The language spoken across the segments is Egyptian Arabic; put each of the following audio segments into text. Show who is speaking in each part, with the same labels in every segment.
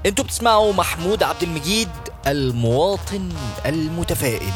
Speaker 1: انتوا بتسمعوا محمود عبد المجيد المواطن المتفائل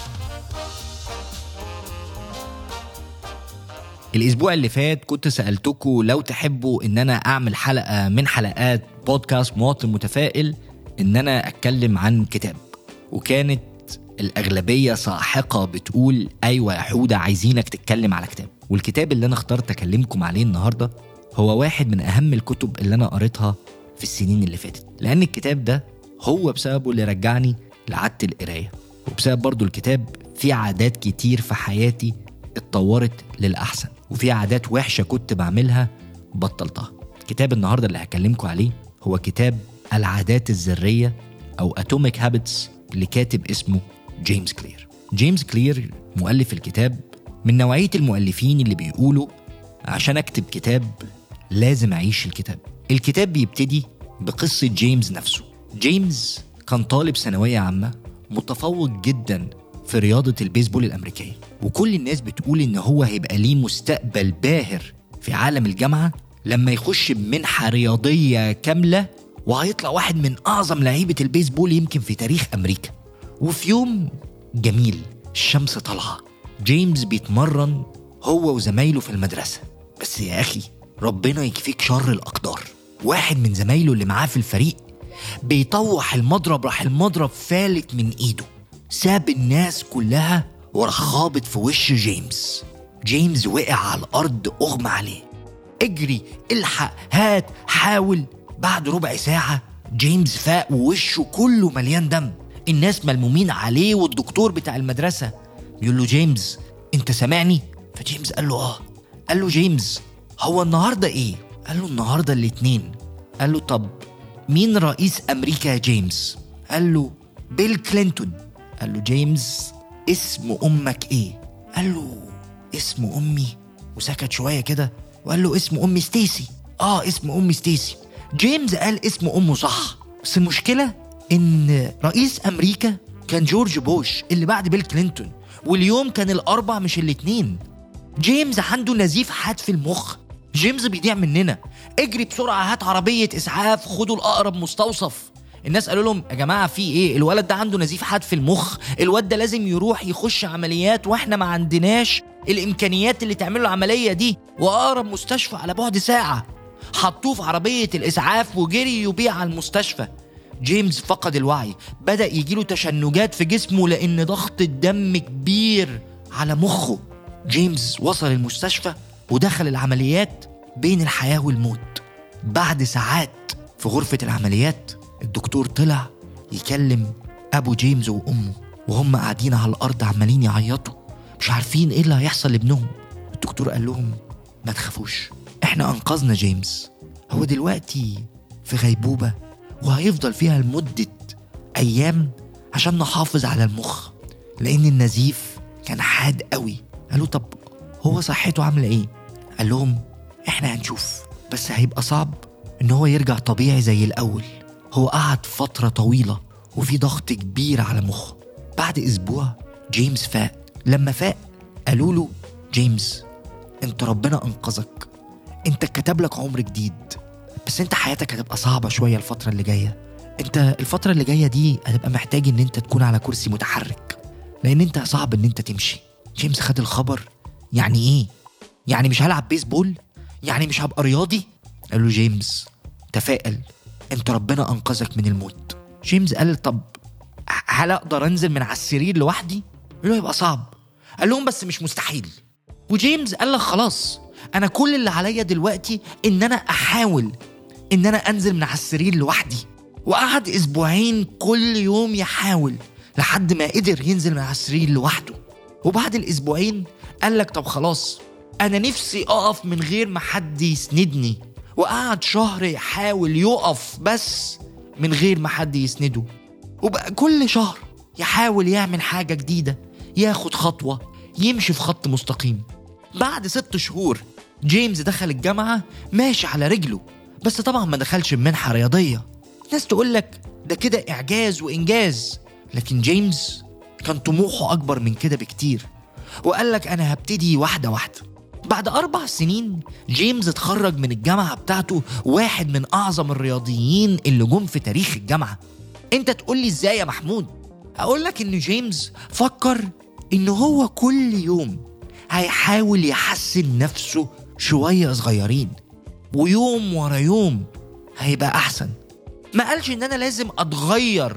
Speaker 1: الاسبوع اللي فات كنت سالتكم لو تحبوا ان انا اعمل حلقه من حلقات بودكاست مواطن متفائل ان انا اتكلم عن كتاب وكانت الاغلبيه ساحقه بتقول ايوه يا حوده عايزينك تتكلم على كتاب والكتاب اللي انا اخترت اكلمكم عليه النهارده هو واحد من اهم الكتب اللي انا قريتها في السنين اللي فاتت لان الكتاب ده هو بسببه اللي رجعني لعادة القرايه وبسبب برضو الكتاب في عادات كتير في حياتي اتطورت للأحسن وفي عادات وحشة كنت بعملها بطلتها كتاب النهاردة اللي هكلمكم عليه هو كتاب العادات الذرية أو أتوميك هابتس لكاتب اسمه جيمس كلير جيمس كلير مؤلف الكتاب من نوعية المؤلفين اللي بيقولوا عشان أكتب كتاب لازم أعيش الكتاب الكتاب بيبتدي بقصة جيمس نفسه جيمس كان طالب ثانوية عامة متفوق جدا في رياضة البيسبول الأمريكية وكل الناس بتقول إن هو هيبقى ليه مستقبل باهر في عالم الجامعة لما يخش بمنحة رياضية كاملة وهيطلع واحد من أعظم لعيبة البيسبول يمكن في تاريخ أمريكا وفي يوم جميل الشمس طالعة جيمس بيتمرن هو وزمايله في المدرسة بس يا أخي ربنا يكفيك شر الأقدار واحد من زمايله اللي معاه في الفريق بيطوح المضرب راح المضرب فالت من ايده ساب الناس كلها وراح خابط في وش جيمس جيمس وقع على الارض اغمى عليه اجري الحق هات حاول بعد ربع ساعة جيمس فاق ووشه كله مليان دم الناس ملمومين عليه والدكتور بتاع المدرسة بيقول له جيمس انت سامعني فجيمس قال له اه قال له جيمس هو النهارده ايه قال له النهارده الاتنين قال له طب مين رئيس امريكا يا جيمس قال له بيل كلينتون قال له جيمس اسم امك ايه قال له اسم امي وسكت شويه كده وقال له اسم امي ستيسي اه اسم امي ستيسي جيمس قال اسم امه صح بس المشكله ان رئيس امريكا كان جورج بوش اللي بعد بيل كلينتون واليوم كان الاربع مش الاتنين جيمس عنده نزيف حاد في المخ جيمس بيضيع مننا اجري بسرعه هات عربيه اسعاف خدوا الاقرب مستوصف الناس قالوا لهم يا جماعه في ايه الولد ده عنده نزيف حاد في المخ الواد ده لازم يروح يخش عمليات واحنا ما عندناش الامكانيات اللي تعمل له العمليه دي واقرب مستشفى على بعد ساعه حطوه في عربيه الاسعاف وجريوا بيه على المستشفى جيمس فقد الوعي بدا يجيله تشنجات في جسمه لان ضغط الدم كبير على مخه جيمس وصل المستشفى ودخل العمليات بين الحياه والموت بعد ساعات في غرفه العمليات الدكتور طلع يكلم ابو جيمس وامه وهم قاعدين على الارض عمالين يعيطوا مش عارفين ايه اللي هيحصل لابنهم الدكتور قال لهم ما تخافوش احنا انقذنا جيمس هو دلوقتي في غيبوبه وهيفضل فيها لمده ايام عشان نحافظ على المخ لان النزيف كان حاد قوي قالوا طب هو صحته عامله ايه قال لهم احنا هنشوف بس هيبقى صعب ان هو يرجع طبيعي زي الاول هو قعد فتره طويله وفي ضغط كبير على مخه بعد اسبوع جيمس فاق لما فاق قالوا له جيمس انت ربنا انقذك انت كتب لك عمر جديد بس انت حياتك هتبقى صعبه شويه الفتره اللي جايه انت الفتره اللي جايه دي هتبقى محتاج ان انت تكون على كرسي متحرك لان انت صعب ان انت تمشي جيمس خد الخبر يعني ايه يعني مش هلعب بيسبول يعني مش هبقى رياضي قال له جيمس تفائل انت ربنا انقذك من الموت جيمس قال طب هل اقدر انزل من على السرير لوحدي قال له يبقى صعب قال لهم بس مش مستحيل وجيمس قال لك خلاص انا كل اللي عليا دلوقتي ان انا احاول ان انا انزل من على السرير لوحدي وقعد اسبوعين كل يوم يحاول لحد ما قدر ينزل من على السرير لوحده وبعد الاسبوعين قال لك طب خلاص انا نفسي اقف من غير ما حد يسندني وقعد شهر يحاول يقف بس من غير ما حد يسنده وبقى كل شهر يحاول يعمل حاجة جديدة ياخد خطوة يمشي في خط مستقيم بعد ست شهور جيمس دخل الجامعة ماشي على رجله بس طبعا ما دخلش بمنحة رياضية ناس تقول لك ده كده إعجاز وإنجاز لكن جيمس كان طموحه أكبر من كده بكتير وقال لك أنا هبتدي واحدة واحدة بعد أربع سنين جيمس اتخرج من الجامعة بتاعته واحد من أعظم الرياضيين اللي جم في تاريخ الجامعة أنت تقول لي إزاي يا محمود أقول لك إن جيمس فكر إن هو كل يوم هيحاول يحسن نفسه شوية صغيرين ويوم ورا يوم هيبقى أحسن ما قالش إن أنا لازم أتغير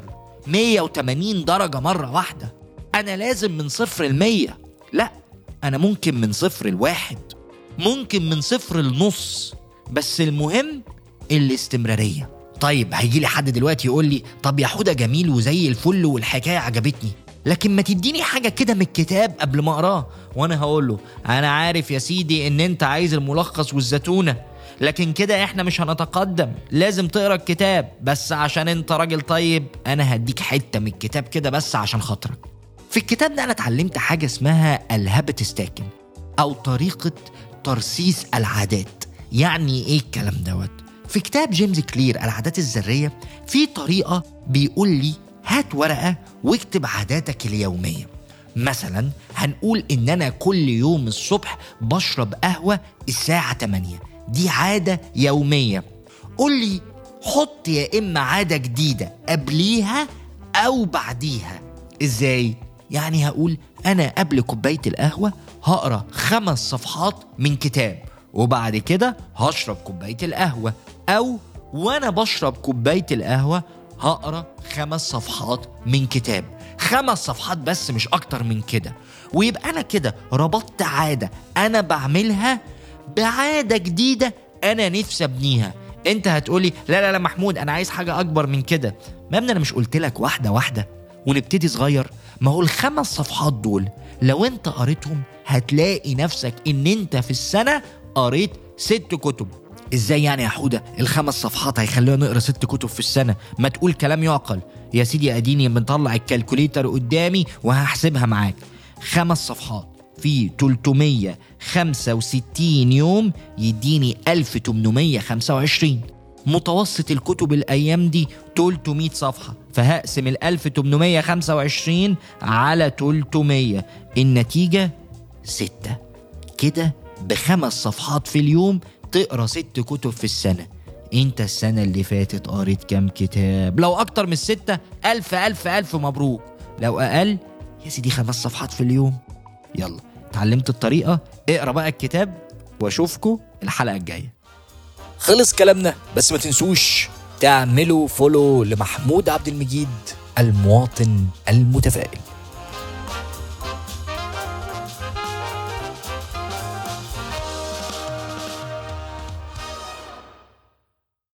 Speaker 1: 180 درجة مرة واحدة أنا لازم من صفر المية لا أنا ممكن من صفر لواحد ممكن من صفر لنص بس المهم الاستمرارية طيب هيجي لي حد دلوقتي يقول لي طب يا حودة جميل وزي الفل والحكاية عجبتني لكن ما تديني حاجة كده من الكتاب قبل ما اقراه وانا هقول له انا عارف يا سيدي ان انت عايز الملخص والزتونة لكن كده احنا مش هنتقدم لازم تقرا الكتاب بس عشان انت راجل طيب انا هديك حتة من الكتاب كده بس عشان خاطرك في الكتاب ده انا اتعلمت حاجة اسمها الهابت ستاكن او طريقة ترسيس العادات يعني ايه الكلام دوت في كتاب جيمس كلير العادات الذرية في طريقة بيقول لي هات ورقة واكتب عاداتك اليومية مثلا هنقول ان انا كل يوم الصبح بشرب قهوة الساعة 8 دي عادة يومية قول لي حط يا اما عادة جديدة قبليها او بعديها ازاي يعني هقول انا قبل كوباية القهوة هقرا خمس صفحات من كتاب وبعد كده هشرب كوباية القهوة او وانا بشرب كوباية القهوة هقرا خمس صفحات من كتاب خمس صفحات بس مش اكتر من كده ويبقى انا كده ربطت عاده انا بعملها بعاده جديده انا نفسي ابنيها انت هتقولي لا لا لا محمود انا عايز حاجه اكبر من كده ما ابني انا مش قلت لك واحده واحده ونبتدي صغير ما هو الخمس صفحات دول لو انت قريتهم هتلاقي نفسك ان انت في السنه قريت ست كتب ازاي يعني يا حوده الخمس صفحات هيخلونا نقرا ست كتب في السنه ما تقول كلام يعقل يا سيدي اديني بنطلع الكالكوليتر قدامي وهحسبها معاك خمس صفحات في 365 يوم يديني 1825 متوسط الكتب الايام دي 300 صفحه فهقسم ال 1825 على 300 النتيجه 6 كده بخمس صفحات في اليوم تقرا ست كتب في السنة انت السنة اللي فاتت قريت كام كتاب لو اكتر من الستة الف الف الف مبروك لو اقل يا سيدي خمس صفحات في اليوم يلا اتعلمت الطريقة اقرا بقى الكتاب واشوفكوا الحلقة الجاية خلص كلامنا بس ما تنسوش تعملوا فولو لمحمود عبد المجيد المواطن المتفائل